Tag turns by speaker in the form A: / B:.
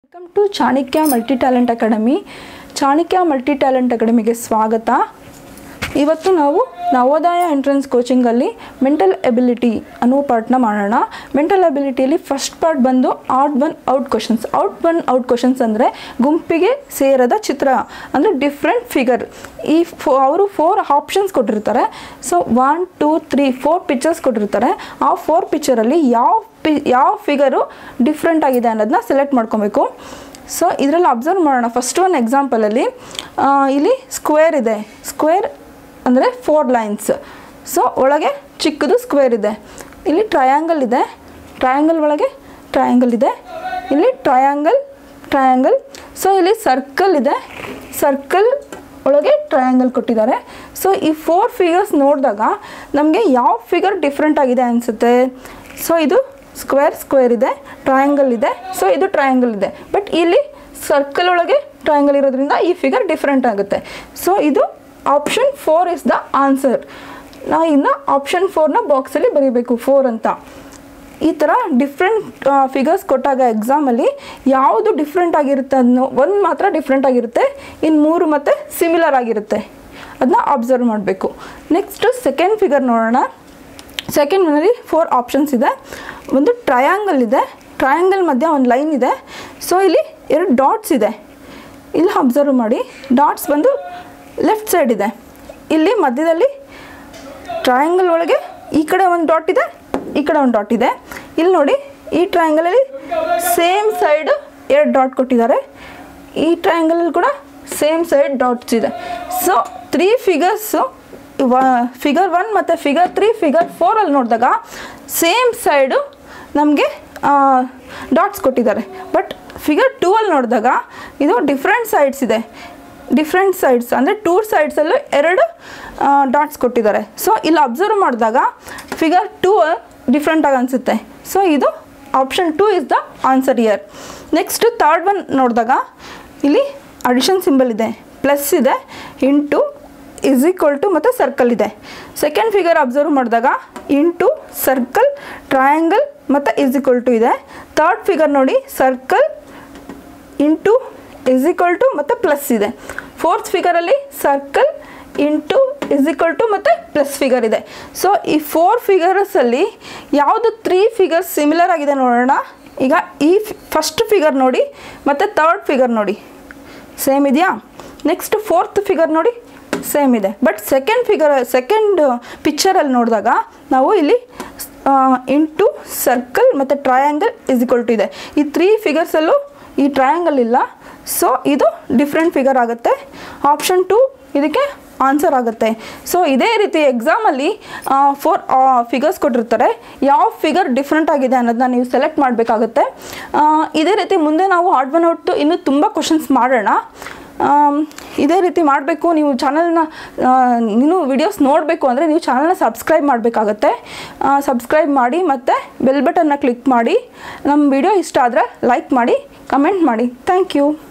A: welcome to Chanakya multi talent academy Chanakya multi talent ಅಕಾಡೆಮಿಗೆ ಸ್ವಾಗತ ಇವತ್ತು ನಾವು ನವೋದಯ ಎಂಟ್ರೆನ್ಸ್ ಕೋಚಿಂಗಲ್ಲಿ ಮೆಂಟಲ್ ಎಬಿಲಿಟಿ ಅನ್ನೋ ಪಾರ್ಟ್ನ ಮಾಡೋಣ ಮೆಂಟಲ್ ಎಬಿಲಿಟಿಯಲ್ಲಿ ಫಸ್ಟ್ ಪಾರ್ಟ್ ಬಂದು out one out questions out one out questions ಅಂದರೆ ಗುಂಪಿಗೆ ಸೇರದ ಚಿತ್ರ ಅಂದರೆ ಡಿಫ್ರೆಂಟ್ ಫಿಗರ್ ಈ ಫೋ ಅವರು ಫೋರ್ ಆಪ್ಷನ್ಸ್ ಕೊಟ್ಟಿರ್ತಾರೆ so one two three four pictures ಕೊಟ್ಟಿರ್ತಾರೆ ಆ ಫೋರ್ ಪಿಕ್ಚರಲ್ಲಿ ಯಾವ ಪಿ ಯಾವ ಫಿಗರು ಡಿಫ್ರೆಂಟ್ ಆಗಿದೆ ಅನ್ನೋದನ್ನ ಸೆಲೆಕ್ಟ್ ಮಾಡ್ಕೊಬೇಕು ಸೊ ಇದರಲ್ಲಿ ಅಬ್ಸರ್ವ್ ಮಾಡೋಣ ಫಸ್ಟ್ ಒಂದು ಎಕ್ಸಾಂಪಲಲ್ಲಿ ಇಲ್ಲಿ ಸ್ಕ್ವೇರ್ ಇದೆ ಸ್ಕ್ವೇರ್ ಅಂದರೆ ಫೋರ್ ಲೈನ್ಸ್ ಸೊ ಒಳಗೆ ಚಿಕ್ಕದು ಸ್ಕ್ವೇರ್ ಇದೆ ಇಲ್ಲಿ ಟ್ರಯಾಂಗಲ್ ಇದೆ ಟ್ರಯಾಂಗಲ್ ಒಳಗೆ ಟ್ರಯಾಂಗಲ್ ಇದೆ ಇಲ್ಲಿ ಟ್ರಯಾಂಗಲ್ ಟ್ರಯಾಂಗಲ್ ಸೊ ಇಲ್ಲಿ ಸರ್ಕಲ್ ಇದೆ ಸರ್ಕಲ್ ಒಳಗೆ ಟ್ರಯಾಂಗಲ್ ಕೊಟ್ಟಿದ್ದಾರೆ ಸೊ ಈ ಫೋರ್ ಫಿಗರ್ಸ್ ನೋಡಿದಾಗ ನಮಗೆ ಯಾವ ಫಿಗರ್ ಡಿಫ್ರೆಂಟ್ ಆಗಿದೆ ಅನಿಸುತ್ತೆ ಸೊ ಇದು ಸ್ಕ್ವೇರ್ ಸ್ಕ್ವೇರ್ ಇದೆ ಟ್ರಯಾಂಗಲ್ ಇದೆ ಸೊ ಇದು ಟ್ರಯಾಂಗಲ್ ಇದೆ ಬಟ್ ಇಲ್ಲಿ ಸರ್ಕಲ್ ಒಳಗೆ ಟ್ರಯಾಂಗಲ್ ಇರೋದ್ರಿಂದ ಈ ಫಿಗರ್ ಡಿಫ್ರೆಂಟ್ ಆಗುತ್ತೆ ಸೊ ಇದು option four is the answer ನಾವು ಇನ್ನು ಆಪ್ಷನ್ ಫೋರ್ನ ಬಾಕ್ಸಲ್ಲಿ ಬರೀಬೇಕು ಫೋರ್ ಅಂತ ಈ ಥರ ಡಿಫ್ರೆಂಟ್ ಫಿಗರ್ಸ್ ಕೊಟ್ಟಾಗ ಎಕ್ಸಾಮಲ್ಲಿ ಯಾವುದು ಡಿಫ್ರೆಂಟ್ ಆಗಿರುತ್ತೆ ಅನ್ನೋ ಒಂದು ಮಾತ್ರ ಡಿಫ್ರೆಂಟ್ ಆಗಿರುತ್ತೆ ಇನ್ನು ಮೂರು ಮತ್ತು ಸಿಮಿಲರ್ ಆಗಿರುತ್ತೆ ಅದನ್ನ ಅಬ್ಸರ್ವ್ ಮಾಡಬೇಕು ನೆಕ್ಸ್ಟ್ ಸೆಕೆಂಡ್ ಫಿಗರ್ ನೋಡೋಣ ಸೆಕೆಂಡ್ ಒನ್ನಲ್ಲಿ ಫೋರ್ ಆಪ್ಷನ್ಸ್ ಇದೆ ಒಂದು ಟ್ರಯಾಂಗಲ್ ಇದೆ ಟ್ರಯಾಂಗಲ್ ಮಧ್ಯೆ ಒಂದು ಲೈನ್ ಇದೆ ಸೊ ಇಲ್ಲಿ ಎರಡು ಡಾಟ್ಸ್ ಇದೆ ಇಲ್ಲಿ ಅಬ್ಸರ್ವ್ ಮಾಡಿ ಡಾಟ್ಸ್ ಬಂದು ಲೆಫ್ಟ್ ಸೈಡ್ ಇದೆ ಇಲ್ಲಿ ಮಧ್ಯದಲ್ಲಿ ಟ್ರಯಾಂಗಲ್ ಒಳಗೆ ಈ ಕಡೆ ಒಂದು ಡಾಟ್ ಇದೆ ಈ ಕಡೆ ಒಂದು ಡಾಟ್ ಇದೆ ಇಲ್ಲಿ ನೋಡಿ ಈ ಟ್ರಯಾಂಗಲಲ್ಲಿ ಸೇಮ್ ಸೈಡ್ ಎರಡು ಡಾಟ್ ಕೊಟ್ಟಿದ್ದಾರೆ ಈ ಟ್ರಯಾಂಗಲಲ್ಲಿ ಕೂಡ ಸೇಮ್ ಸೈಡ್ ಡಾಟ್ಸ್ ಇದೆ so three figures figure one ಮತ್ತು ಫಿಗರ್ ತ್ರೀ ಫಿಗರ್ ಫೋರಲ್ಲಿ ನೋಡಿದಾಗ ಸೇಮ್ ಸೈಡು ನಮಗೆ ಡಾಟ್ಸ್ ಕೊಟ್ಟಿದ್ದಾರೆ ಬಟ್ ಫಿಗರ್ ಟೂ ಅಲ್ಲಿ ನೋಡಿದಾಗ ಇದು ಡಿಫ್ರೆಂಟ್ ಸೈಡ್ಸ್ ಇದೆ ಡಿಫ್ರೆಂಟ್ ಸೈಡ್ಸ್ ಅಂದರೆ ಟೂ ಸೈಡ್ಸಲ್ಲೂ ಎರಡು ಡಾಟ್ಸ್ ಕೊಟ್ಟಿದ್ದಾರೆ ಸೊ ಇಲ್ಲಿ ಅಬ್ಸರ್ವ್ ಮಾಡಿದಾಗ ಫಿಗರ್ ಟೂ ಡಿಫ್ರೆಂಟಾಗಿ ಅನಿಸುತ್ತೆ ಸೊ ಇದು option two is the answer here next third one ನೋಡಿದಾಗ ಇಲ್ಲಿ ಅಡಿಷನ್ ಸಿಂಬಲ್ ಇದೆ ಪ್ಲಸ್ ಇದೆ ಇಂಟು ಇಸ್ ಈಕ್ವಲ್ ಟು ಮತ್ತು ಸರ್ಕಲ್ ಇದೆ ಸೆಕೆಂಡ್ ಫಿಗರ್ ಅಬ್ಸರ್ವ್ ಮಾಡಿದಾಗ ಇಂಟು ಸರ್ಕಲ್ ಟ್ರಯಾಂಗಲ್ ಮತ್ತು ಇಸ್ ಈಕ್ವಲ್ ಟು ಇದೆ ಥರ್ಡ್ ಫಿಗರ್ ನೋಡಿ circle into is equal to ಮತ್ತು ಪ್ಲಸ್ ಇದೆ ಫೋರ್ತ್ ಫಿಗರಲ್ಲಿ circle into is equal to ಮತ್ತು ಪ್ಲಸ್ ಫಿಗರ್ ಇದೆ ಸೊ ಈ ಫೋರ್ ಫಿಗರ್ಸಲ್ಲಿ ಯಾವುದು ತ್ರೀ ಫಿಗರ್ಸ್ ಸಿಮಿಲರ್ ಆಗಿದೆ ನೋಡೋಣ ಈಗ ಈ ಫಸ್ಟ್ ಫಿಗರ್ ನೋಡಿ ಮತ್ತು ಥರ್ಡ್ ಫಿಗರ್ ನೋಡಿ ಸೇಮ್ ಇದೆಯಾ ನೆಕ್ಸ್ಟ್ ಫೋರ್ತ್ ಫಿಗರ್ ನೋಡಿ ಸೇಮ್ ಇದೆ ಬಟ್ ಸೆಕೆಂಡ್ ಫಿಗರ್ ಸೆಕೆಂಡ್ ಪಿಕ್ಚರಲ್ಲಿ ನೋಡಿದಾಗ ನಾವು ಇಲ್ಲಿ ಇಂಟು ಸರ್ಕಲ್ ಮತ್ತು ಟ್ರಯಾಂಗಲ್ ಇಸ್ ಈಕ್ವಲ್ ಟು ಇದೆ ಈ ತ್ರೀ ಫಿಗರ್ಸಲ್ಲೂ ಈ ಟ್ರಯಾಂಗಲ್ ಇಲ್ಲ ಸೊ ಇದು ಡಿಫ್ರೆಂಟ್ ಫಿಗರ್ ಆಗುತ್ತೆ ಆಪ್ಷನ್ ಟು ಇದಕ್ಕೆ ಆನ್ಸರ್ ಆಗುತ್ತೆ ಸೊ ಇದೇ ರೀತಿ ಎಕ್ಸಾಮಲ್ಲಿ ಫೋರ್ ಫಿಗರ್ಸ್ ಕೊಟ್ಟಿರ್ತಾರೆ ಯಾವ ಫಿಗರ್ ಡಿಫ್ರೆಂಟ್ ಆಗಿದೆ ಅನ್ನೋದನ್ನ ನೀವು ಸೆಲೆಕ್ಟ್ ಮಾಡಬೇಕಾಗುತ್ತೆ ಇದೇ ರೀತಿ ಮುಂದೆ ನಾವು ಆಡ್ ಒನ್ ಔಟ್ ಇನ್ನೂ ತುಂಬ ಕ್ವಶನ್ಸ್ ಮಾಡೋಣ ಇದೇ ರೀತಿ ಮಾಡಬೇಕು ನೀವು ಚಾನಲ್ನ ನೀನು ವಿಡಿಯೋಸ್ ನೋಡಬೇಕು ಅಂದರೆ ನೀವು ಚಾನಲ್ನ ಸಬ್ಸ್ಕ್ರೈಬ್ ಮಾಡಬೇಕಾಗತ್ತೆ ಸಬ್ಸ್ಕ್ರೈಬ್ ಮಾಡಿ ಮತ್ತು ಬೆಲ್ ಬಟನ್ನ ಕ್ಲಿಕ್ ಮಾಡಿ ನಮ್ಮ ವಿಡಿಯೋ ಇಷ್ಟ ಆದರೆ ಲೈಕ್ ಮಾಡಿ ಕಮೆಂಟ್ ಮಾಡಿ ಥ್ಯಾಂಕ್ ಯು